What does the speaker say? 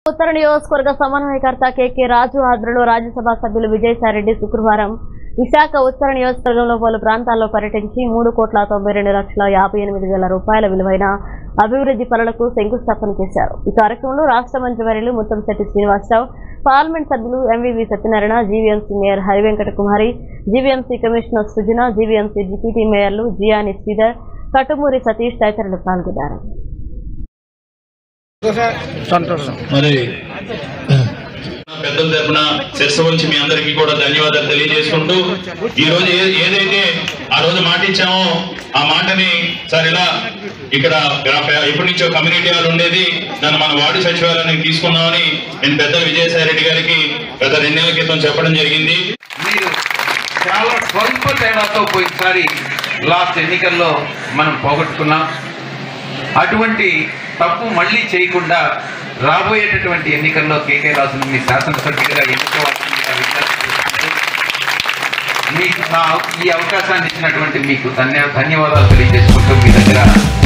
ఉత్తర నియోజకవర్గ సమన్వయకర్త కెకే రాజు ఆధ్వర్యంలో రాజ్యసభ సభ్యులు విజయసాయిరెడ్డి శుక్రవారం విశాఖ ఉత్తర నియోజకవర్గంలో పలు ప్రాంతాల్లో పర్యటించి మూడు కోట్ల తొంభై రెండు లక్షల యాభై ఎనిమిది వేల రూపాయల విలువైన అభివృద్ధి పనులకు శంకుస్థాపన చేశారు ఈ కార్యక్రమంలో రాష్ట్ర మంత్రివర్యులు ముత్తంశెట్టి శ్రీనివాసరావు పార్లమెంట్ సభ్యులు MVV Satyanarayana GVMC mayor Hari Venkata కుమారి జీవీఎంసీ కమిషనర్ సృజన జీవీఎంసీ డిప్యూటీ మేయర్లు జియాని శ్రీధర్ కటుమూరి సతీష్ తదితరులు పాల్గొన్నారు మరి పెద్దల తరపున శిరస ఉంచి మీ అందరికీ కూడా ధన్యవాదాలు తెలియజేసుకుంటూ ఈ రోజు ఏ- ఏదైతే ఆ రోజు మాట ఇచ్చామో ఆ మాటని సార్ ఇలా ఇక్కడ గ్రా- ఎప్పటి నుంచో కమ్యూనిటీ హాల్ ఉండేది దాన్ని మన వార్డు సచివాలయానికి తీసుకున్నామని నేను పెద్దల విజయసాయి రెడ్డి గారికి గత రెండు నెలల క్రితం చెప్పడం జరిగింది మీరు చాలా స్వల్ప తేడాతో పోయినసారి లాస్ట్ ఎన్నికల్లో మనం పోగొట్టుకున్నాం అటువంటి తప్పు మళ్ళీ చేయకుండా రాబోయేటటువంటి ఎన్నికల్లో కేకే రాజును మీ శాసనసభ్యుడిగా ఎన్నుకోవాల్సిందిగా విజ్ఞప్తి చేస్తున్నాను. మీకు నా ఈ అవకాశాన్ని ఇచ్చినటువంటి మీకు ధన్య ధన్యవాదాలు తెలియజేసుకుంటూ మీ దగ్గర